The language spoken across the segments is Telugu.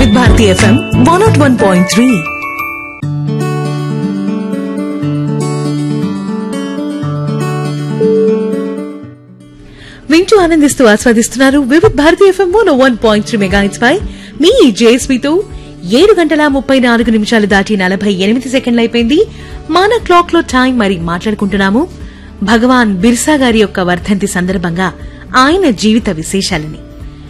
వివిధ Bharati FM one nought one point three వింటూ ఆనందిస్తూ ఆస్వాదిస్తున్నారు Vividh Bharati FM one one point three megahits పై మీ జేఎస్పీతో ఏడు గంటల ముప్పై నాలుగు నిమిషాలు దాటి నలభై ఎనిమిది సెకండ్లు అయిపోయింది మన క్లాక్ లో టైం మరి మాట్లాడుకుంటున్నాము భగవాన్ బిర్సా గారి యొక్క వర్ధంతి సందర్భంగా ఆయన జీవిత విశేషాలని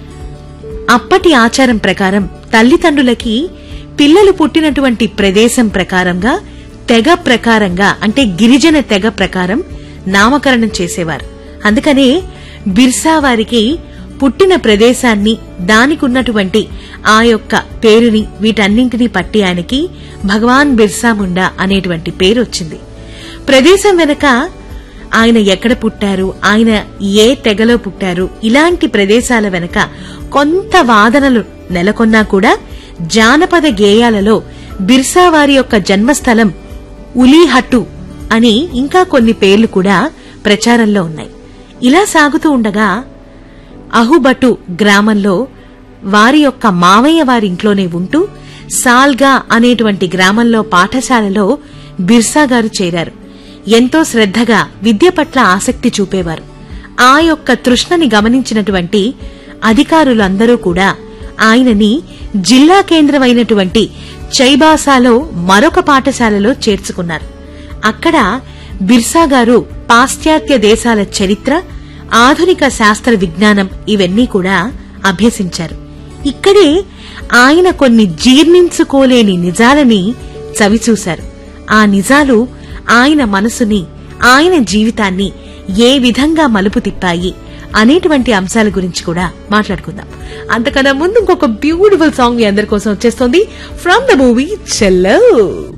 అప్పటి ఆచారం ప్రకారం తల్లిదండ్రులకి పిల్లలు పుట్టినటువంటి ప్రదేశం ప్రకారంగా తెగ ప్రకారంగా అంటే గిరిజన తెగ ప్రకారం నామకరణం చేసేవారు అందుకనే బిర్సా వారికి పుట్టిన ప్రదేశాన్ని దానికున్నటువంటి ఆ యొక్క పేరుని వీటన్నింటినీ పట్టి ఆయనకి భగవాన్ బిర్సా ముండా అనేటువంటి పేరు వచ్చింది ప్రదేశం వెనక ఆయన ఎక్కడ పుట్టారు ఆయన ఏ తెగలో పుట్టారు ఇలాంటి ప్రదేశాల వెనక కొంత వాదనలు నెలకొన్నా కూడా జానపద గేయాలలో బిర్సా వారి యొక్క జన్మస్థలం ఉలీహట్టు అని ఇంకా కొన్ని పేర్లు కూడా ప్రచారంలో ఉన్నాయి ఇలా సాగుతూ ఉండగా అహుబటు గ్రామంలో వారి యొక్క మావయ్య వారి ఇంట్లోనే ఉంటూ సాల్గా అనేటువంటి గ్రామంలో పాఠశాలలో బిర్సా గారు చేరారు ఎంతో శ్రద్ధగా విద్య పట్ల ఆసక్తి చూపేవారు ఆ యొక్క తృష్ణని గమనించినటువంటి అధికారులందరూ కూడా ఆయనని జిల్లా కేంద్రమైనటువంటి చైబాసాలో మరొక పాఠశాలలో చేర్చుకున్నారు అక్కడ బిర్సా గారు పాశ్చాత్య దేశాల చరిత్ర ఆధునిక శాస్త్ర విజ్ఞానం ఇవన్నీ కూడా అభ్యసించారు ఇక్కడే ఆయన కొన్ని జీర్ణించుకోలేని నిజాలని చవిచూశారు ఆ నిజాలు ఆయన మనసుని ఆయన జీవితాన్ని ఏ విధంగా మలుపు తిప్పాయి అనేటువంటి అంశాల గురించి కూడా మాట్లాడుకుందాం అంతకన్నా ముందు ఇంకొక బ్యూటిఫుల్ సాంగ్ మీ అందరి కోసం వచ్చేస్తుంది ఫ్రమ్ ద మూవీ చెల్లో